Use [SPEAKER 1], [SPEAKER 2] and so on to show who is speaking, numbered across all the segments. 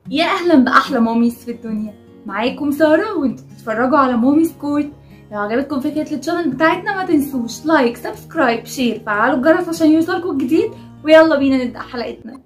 [SPEAKER 1] يا اهلا باحلى ماميز في الدنيا معاكم ساره وانتوا بتتفرجوا على ماميز كورت لو عجبتكم فكره الشانل بتاعتنا ما تنسوش لايك سبسكرايب شير فعلوا الجرس عشان يوصلكم الجديد ويلا بينا نبدا حلقتنا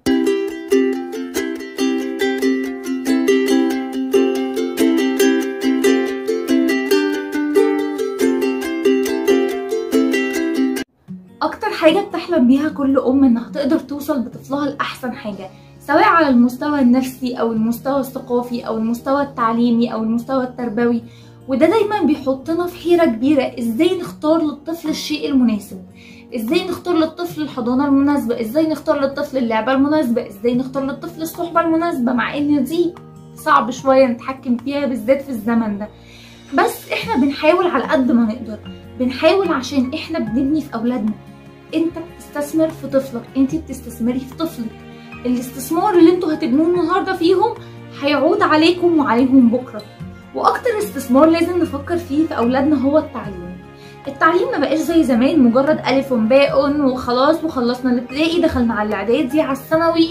[SPEAKER 1] اكتر حاجه بتحلم بيها كل ام انها تقدر توصل بطفلها لاحسن حاجه سواء على المستوى النفسي او المستوى الثقافي او المستوى التعليمي او المستوى التربوي وده دايما بيحطنا في حيرة كبيرة ازاي نختار للطفل الشيء المناسب ازاي نختار للطفل الحضانة المناسبة ازاي نختار للطفل اللعبة المناسبة ازاي نختار للطفل الصحبة المناسبة مع ان دي صعب شوية نتحكم فيها بالذات في الزمن ده بس احنا بنحاول على قد ما نقدر بنحاول عشان احنا بنبني في اولادنا انت بتستثمر في طفلك انت بتستثمري في طفلك الاستثمار اللي انتوا هتبنوه النهارده فيهم هيعود عليكم وعليهم بكره واكتر استثمار لازم نفكر فيه في اولادنا هو التعليم التعليم ما بقاش زي زمان مجرد الف وباء وخلاص وخلصنا الابتدائي دخلنا على الاعدادي على الثانوي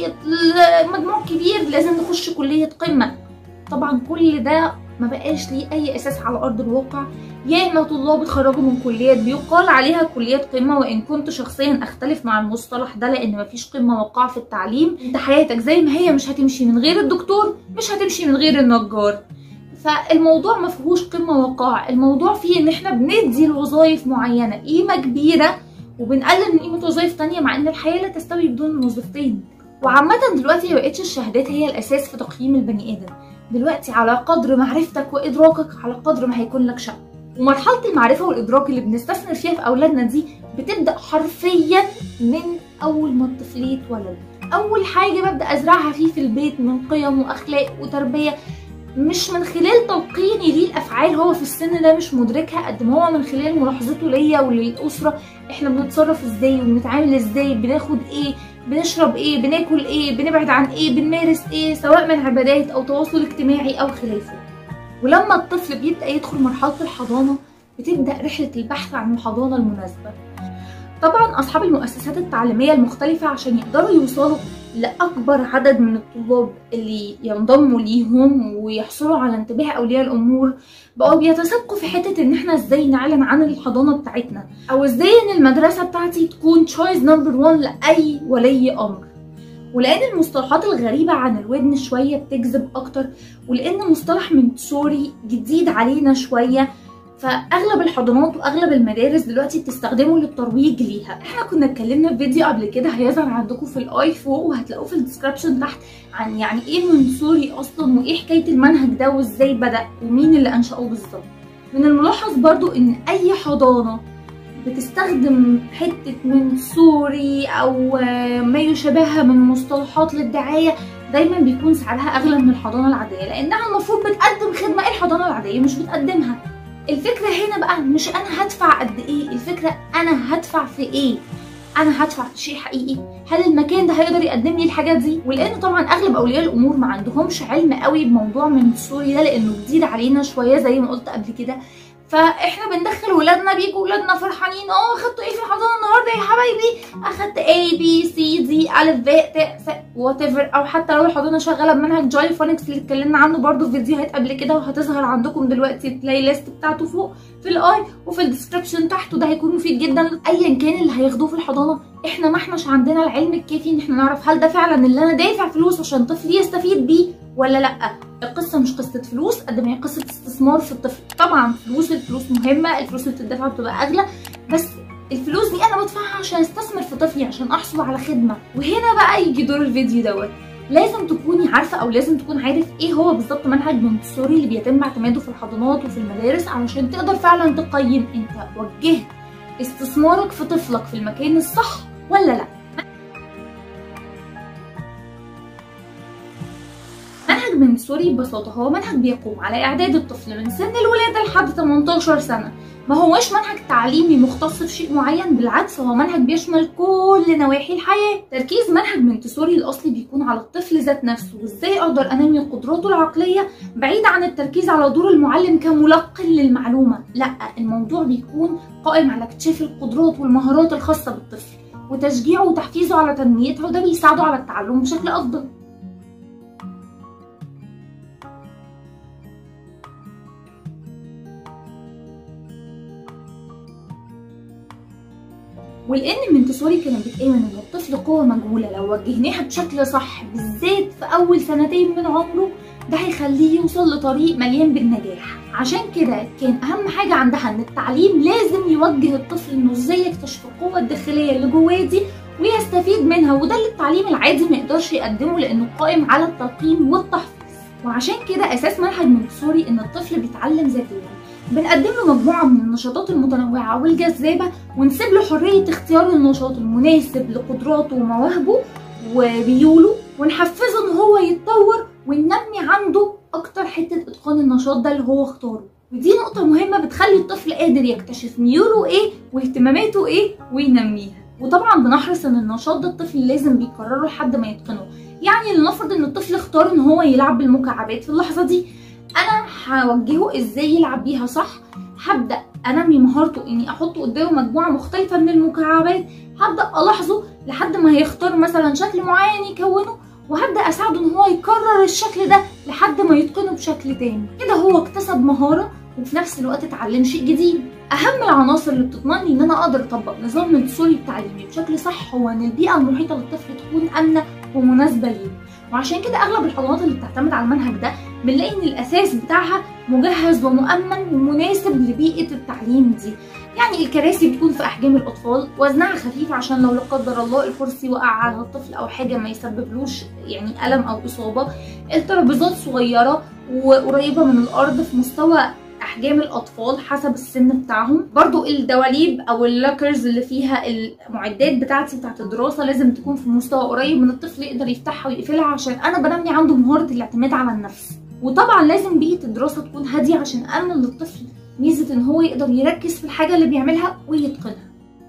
[SPEAKER 1] مجموع كبير لازم نخش كليه قمه طبعا كل ده ما بقاش ليه اي اساس على ارض الواقع ياما طلاب اتخرجوا من كليات بيقال عليها كليات قمه وان كنت شخصيا اختلف مع المصطلح ده لان مفيش قمه واقعه في التعليم انت حياتك زي ما هي مش هتمشي من غير الدكتور مش هتمشي من غير النجار فالموضوع ما فيهوش قمه وقاع الموضوع فيه ان احنا بندي لوظائف معينه قيمه كبيره وبنقلل من قيمه وظائف تانية مع ان الحياه لا تستوي بدون الوظيفتين وعامة دلوقتي ما بقتش الشهادات هي الأساس في تقييم البني آدم دلوقتي على قدر معرفتك وإدراكك على قدر ما هيكون لك شأن ومرحلة المعرفة والإدراك اللي بنستثمر فيها في أولادنا دي بتبدأ حرفيا من أول ما الطفل يتولد أول حاجة ببدأ أزرعها فيه في البيت من قيم وأخلاق وتربية مش من خلال تلقيني ليه الافعال هو في السن ده مش مدركها قد ما هو من خلال ملاحظته ليا وللاسره احنا بنتصرف ازاي وبنتعامل ازاي بناخد ايه بنشرب ايه بناكل ايه بنبعد عن ايه بنمارس ايه سواء من عبادات او تواصل اجتماعي او خلافه ولما الطفل بيبدا يدخل مرحله الحضانه بتبدا رحله البحث عن الحضانه المناسبه طبعا اصحاب المؤسسات التعليميه المختلفه عشان يقدروا يوصلوا لاكبر عدد من الطلاب اللي ينضموا ليهم ويحصلوا على انتباه اولياء الامور بقوا بيتسابقوا في حته ان احنا ازاي نعلن عن الحضانه بتاعتنا او ازاي ان المدرسه بتاعتي تكون تشويس نمبر 1 لاي ولي امر ولان المصطلحات الغريبه عن الودن شويه بتجذب اكتر ولان مصطلح من سوري جديد علينا شويه فاغلب الحضانات واغلب المدارس دلوقتي بتستخدمه للترويج ليها احنا كنا اتكلمنا في فيديو قبل كده هيظهر عندكم في الاي فوق وهتلاقوه في الديسكربشن تحت عن يعني ايه منصوري اصلا وايه حكايه المنهج ده وازاي بدا ومين اللي انشاه بالظبط من الملاحظ برضو ان اي حضانه بتستخدم حته منصوري او ما يشابهها من مصطلحات للدعايه دايما بيكون سعرها اغلى من الحضانه العاديه لانها المفروض بتقدم خدمه ايه الحضانه العاديه مش بتقدمها الفكرة هنا بقى مش أنا هدفع قد إيه الفكرة أنا هدفع في إيه أنا هدفع في شيء حقيقي هل المكان ده هيقدر يقدم لي الحاجات دي ولأن طبعا أغلب أولياء الأمور ما عندهمش علم قوي بموضوع من سوري ده لأنه جديد علينا شوية زي ما قلت قبل كده فاحنا بندخل ولادنا بيجوا ولادنا فرحانين اه اخدتوا ايه في الحضانه النهارده يا حبايبي اخدت A B C D الف ب ت وات ايفر او حتى لو الحضانه شغاله بمنهج جاي فونكس اللي اتكلمنا عنه برده في فيديوهات قبل كده وهتظهر عندكم دلوقتي البلاي ليست بتاعته فوق في الاي وفي الديسكربشن تحت وده هيكون مفيد جدا ايا كان اللي هياخدوه في الحضانه احنا ما احناش عندنا العلم الكافي ان احنا نعرف هل ده فعلا اللي انا دافع فلوس عشان طفلي يستفيد بيه ولا لا القصه مش قصه فلوس قد ما هي قصه استثمار في الطفل طبعا فلوس الفلوس مهمه الفلوس اللي بتدفع بتبقى اغلى بس الفلوس دي انا بدفعها عشان استثمر في طفلي عشان احصل على خدمه وهنا بقى يجي دور الفيديو دوت لازم تكوني عارفه او لازم تكون عارف ايه هو بالظبط منهج مونتسوري اللي بيتم اعتماده في الحضانات وفي المدارس علشان تقدر فعلا تقيم انت وجهت استثمارك في طفلك في المكان الصح ولا لا منهج منسوري ببساطة هو منهج بيقوم على إعداد الطفل من سن الولادة لحد 18 سنة ما هوش منهج تعليمي مختص في شيء معين بالعكس هو منهج بيشمل كل نواحي الحياة تركيز منهج منتسوري الأصلي بيكون على الطفل ذات نفسه وإزاي أقدر أنمي قدراته العقلية بعيد عن التركيز على دور المعلم كملقن للمعلومة لا الموضوع بيكون قائم على اكتشاف القدرات والمهارات الخاصة بالطفل وتشجيعه وتحفيزه على تنميتها وده بيساعده على التعلم بشكل أفضل ولان مونتسوري كانت بتآمن ان الطفل قوة مجهولة لو وجهناها بشكل صح بالذات في اول سنتين من عمره ده هيخليه يوصل لطريق مليان بالنجاح عشان كده كان اهم حاجة عندها ان التعليم لازم يوجه الطفل انه ازاي يكتشف القوة الداخلية اللي جواه دي ويستفيد منها وده اللي التعليم العادي ما يقدرش يقدمه لانه قائم على التلقين والتحفيظ وعشان كده اساس منهج مونتسوري ان الطفل بيتعلم ذاتيا بنقدم له مجموعة من النشاطات المتنوعة والجذابة ونسيب له حرية اختيار النشاط المناسب لقدراته ومواهبه وميوله ونحفزه ان هو يتطور وننمي عنده اكتر حتة اتقان النشاط ده اللي هو اختاره ودي نقطة مهمة بتخلي الطفل قادر يكتشف ميوله ايه واهتماماته ايه وينميها وطبعا بنحرص ان النشاط ده الطفل لازم بيكرره لحد ما يتقنه يعني لنفرض ان الطفل اختار ان هو يلعب بالمكعبات في اللحظة دي انا هوجهه ازاي يلعب بيها صح هبدا انمي مهارته اني احط قدامه مجموعه مختلفه من المكعبات هبدا الاحظه لحد ما هيختار مثلا شكل معين يكونه وهبدا اساعده ان هو يكرر الشكل ده لحد ما يتقنه بشكل تاني كده هو اكتسب مهاره وفي نفس الوقت اتعلم شيء جديد اهم العناصر اللي بتضمن لي ان انا اقدر اطبق نظام مونتسوري التعليمي بشكل صح هو ان البيئه المحيطه للطفل تكون امنه ومناسبه ليه وعشان كده اغلب الحضانات اللي بتعتمد على المنهج ده بنلاقي ان الاساس بتاعها مجهز ومؤمن ومناسب لبيئه التعليم دي يعني الكراسي بتكون في احجام الاطفال وزنها خفيف عشان لو لا قدر الله الكرسي وقع على الطفل او حاجه ما يسببلوش يعني الم او اصابه الترابيزات صغيره وقريبه من الارض في مستوى احجام الاطفال حسب السن بتاعهم برضو الدواليب او اللاكرز اللي فيها المعدات بتاعتي بتاعت الدراسه لازم تكون في مستوى قريب من الطفل يقدر يفتحها ويقفلها عشان انا بنمي عنده مهاره الاعتماد على النفس وطبعا لازم بيئه الدراسه تكون هاديه عشان امن للطفل ميزه ان هو يقدر يركز في الحاجه اللي بيعملها ويتقنها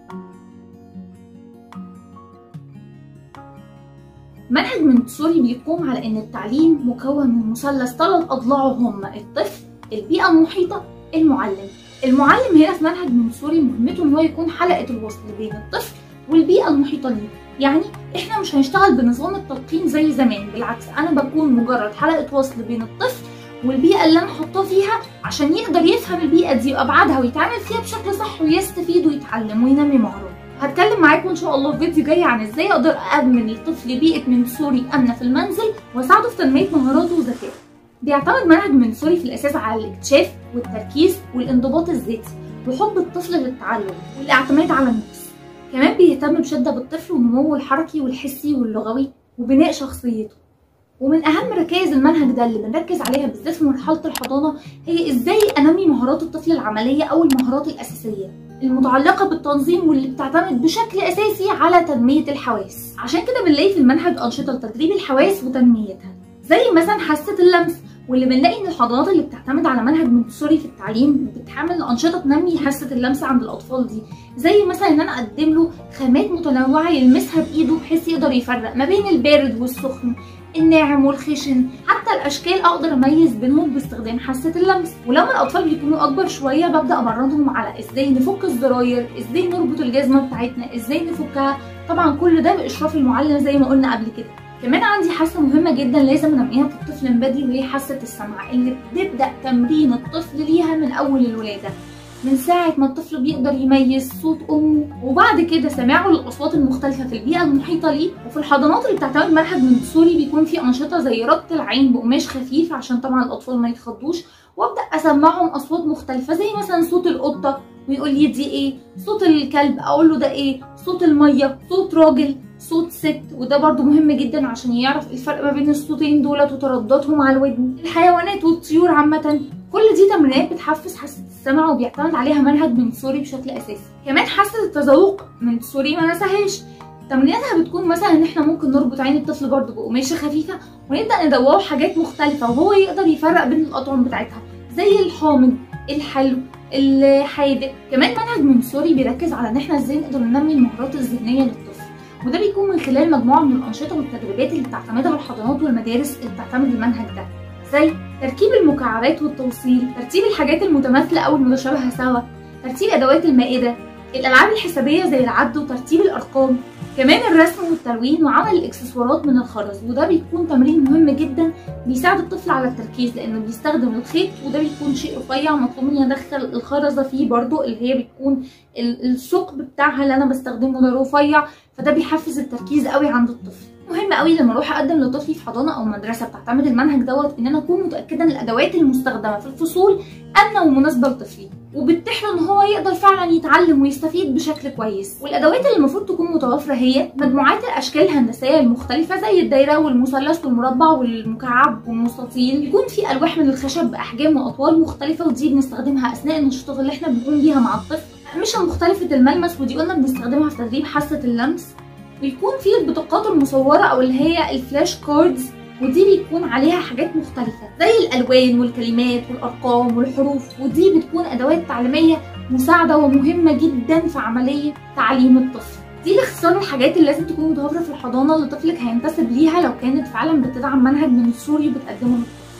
[SPEAKER 1] منهج مونتسوري بيقوم على ان التعليم مكون من مثلث ثلاث اضلاعه هم الطفل البيئة المحيطة المعلم المعلم هنا في منهج مونتسوري مهمته ان هو يكون حلقة الوصل بين الطفل والبيئة المحيطة ليه يعني احنا مش هنشتغل بنظام التلقين زي زمان بالعكس انا بكون مجرد حلقة وصل بين الطفل والبيئة اللي انا حاطاه فيها عشان يقدر يفهم البيئة دي وابعادها ويتعامل فيها بشكل صح ويستفيد ويتعلم وينمي مهاراته هتكلم معاكم ان شاء الله في فيديو جاي عن ازاي اقدر امن للطفل بيئة مونتسوري امنة في المنزل واساعده في تنمية مهاراته وذكائه بيعتمد منهج مونتسوري في الأساس على الاكتشاف والتركيز والانضباط الذاتي وحب الطفل للتعلم والاعتماد على النفس كمان بيهتم بشدة بالطفل ونموه الحركي والحسي واللغوي وبناء شخصيته ومن أهم ركائز المنهج ده اللي بنركز عليها بالذات في مرحلة الحضانة هي إزاي أنمي مهارات الطفل العملية أو المهارات الأساسية المتعلقة بالتنظيم واللي بتعتمد بشكل أساسي على تنمية الحواس عشان كده بنلاقي في المنهج أنشطة لتدريب الحواس وتنميتها زي مثلا حاسة اللمس واللي بنلاقي ان الحضانات اللي بتعتمد على منهج مونتسوري في التعليم بتعمل انشطه تنمي حاسه اللمس عند الاطفال دي زي مثلا ان انا اقدم له خامات متنوعه يلمسها بايده بحيث يقدر يفرق ما بين البارد والسخن الناعم والخشن حتى الاشكال اقدر اميز بينهم باستخدام حاسه اللمس ولما الاطفال بيكونوا اكبر شويه ببدا امرنهم على ازاي نفك الزراير ازاي نربط الجزمه بتاعتنا ازاي نفكها طبعا كل ده باشراف المعلم زي ما قلنا قبل كده كمان عندي حاسه مهمه جدا لازم انميها في الطفل من بدري وهي حاسه السمع اللي بتبدا تمرين الطفل ليها من اول الولاده من ساعة ما الطفل بيقدر يميز صوت أمه وبعد كده سماعه للأصوات المختلفة في البيئة المحيطة ليه وفي الحضانات اللي بتعتمد منهج مونتسوري بيكون في أنشطة زي ربط العين بقماش خفيف عشان طبعا الأطفال ما يتخضوش وأبدأ أسمعهم أصوات مختلفة زي مثلا صوت القطة ويقول لي دي إيه صوت الكلب أقول له ده إيه صوت المية صوت راجل صوت ست وده برضو مهم جدا عشان يعرف الفرق ما بين الصوتين دولت وترددهم على الودن الحيوانات والطيور عامة كل دي تمرينات بتحفز حاسة السمع وبيعتمد عليها منهج مونتسوري بشكل أساسي كمان حاسة التذوق مونتسوري ما نساهاش تمريناتها بتكون مثلا ان احنا ممكن نربط عين الطفل برضه بقماشه خفيفه ونبدا ندوقه حاجات مختلفه وهو يقدر يفرق بين الاطعم بتاعتها زي الحامض الحلو الحادق كمان منهج مونتسوري بيركز على ان احنا ازاي نقدر ننمي المهارات الذهنيه للطفل وده بيكون من خلال مجموعه من الانشطه والتدريبات اللي بتعتمدها الحضانات والمدارس اللي بتعتمد المنهج ده زي تركيب المكعبات والتوصيل ترتيب الحاجات المتماثله او المتشابهه سوا ترتيب ادوات المائده الالعاب الحسابيه زي العد وترتيب الارقام كمان الرسم والتلوين وعمل الاكسسوارات من الخرز وده بيكون تمرين مهم جدا بيساعد الطفل على التركيز لانه بيستخدم الخيط وده بيكون شيء رفيع مطلوب مني ادخل الخرزه فيه برضو اللي هي بتكون الثقب بتاعها اللي انا بستخدمه ده رفيع فده بيحفز التركيز قوي عند الطفل مهم قوي لما اروح اقدم لطفلي في حضانه او مدرسه بتعتمد المنهج دوت ان انا اكون متاكده ان الادوات المستخدمه في الفصول امنه ومناسبه لطفلي وبتتيح له ان هو يقدر فعلا يتعلم ويستفيد بشكل كويس والادوات اللي المفروض تكون متوفره هي مجموعات الاشكال الهندسيه المختلفه زي الدايره والمثلث والمربع والمكعب والمستطيل يكون في الواح من الخشب باحجام واطوال مختلفه ودي بنستخدمها اثناء النشاطات اللي احنا بنقوم بيها مع الطفل مش مختلفه الملمس ودي قلنا بنستخدمها في تدريب حاسه اللمس بيكون في البطاقات المصوره او اللي هي الفلاش كاردز ودي بيكون عليها حاجات مختلفة زي الألوان والكلمات والأرقام والحروف ودي بتكون أدوات تعليمية مساعدة ومهمة جدا في عملية تعليم الطفل دي باختصار الحاجات اللي لازم تكون متوفرة في الحضانة اللي طفلك هينتسب ليها لو كانت فعلا بتدعم منهج من السوري بتقدمه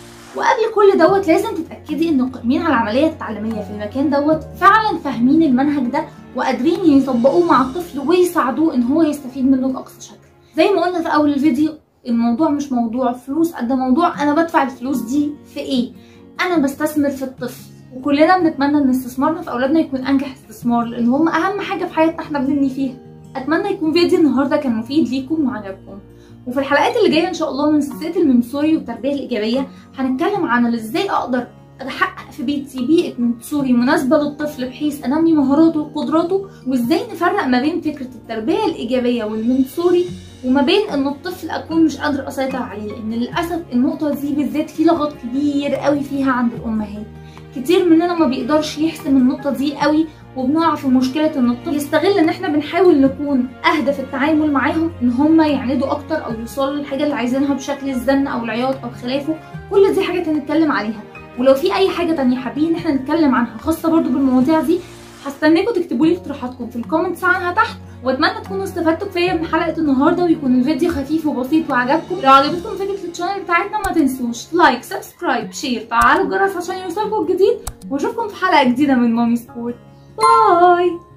[SPEAKER 1] وقبل كل دوت لازم تتأكدي ان القائمين على العملية التعليمية في المكان دوت فعلا فاهمين المنهج ده وقادرين يطبقوه مع الطفل ويساعدوه ان هو يستفيد منه بأقصى شكل زي ما قلنا في أول الفيديو الموضوع مش موضوع فلوس قد موضوع انا بدفع الفلوس دي في ايه انا بستثمر في الطفل وكلنا بنتمنى ان استثمارنا في اولادنا يكون انجح استثمار لان هم اهم حاجه في حياتنا احنا بنبني فيها اتمنى يكون فيديو النهارده كان مفيد ليكم وعجبكم وفي الحلقات اللي جايه ان شاء الله من سلسله المنسوري والتربيه الايجابيه هنتكلم عن ازاي اقدر احقق في بيتي بيئه منسوري مناسبه للطفل بحيث انمي مهاراته وقدراته وازاي نفرق ما بين فكره التربيه الايجابيه والمنسوري وما بين ان الطفل اكون مش قادر اسيطر عليه لان للاسف النقطه دي بالذات في لغط كبير قوي فيها عند الامهات كتير مننا ما بيقدرش يحسم النقطه دي قوي وبنقع في مشكله ان الطفل يستغل ان احنا بنحاول نكون اهدى في التعامل معاهم ان هم يعندوا اكتر او يوصلوا للحاجه اللي عايزينها بشكل الزن او العياط او خلافه كل دي حاجات هنتكلم عليها ولو في اي حاجه تانية حابين ان احنا نتكلم عنها خاصه برضو بالمواضيع دي هستناكم تكتبوا لي اقتراحاتكم في الكومنتس عنها تحت واتمنى تكونوا استفدتوا كفايه من حلقه النهارده ويكون الفيديو خفيف وبسيط وعجبكم لو عجبتكم فكره الشانل بتاعتنا ما تنسوش لايك سبسكرايب شير فعلوا الجرس عشان يوصلكم الجديد واشوفكم في حلقه جديده من مامي سبورت باي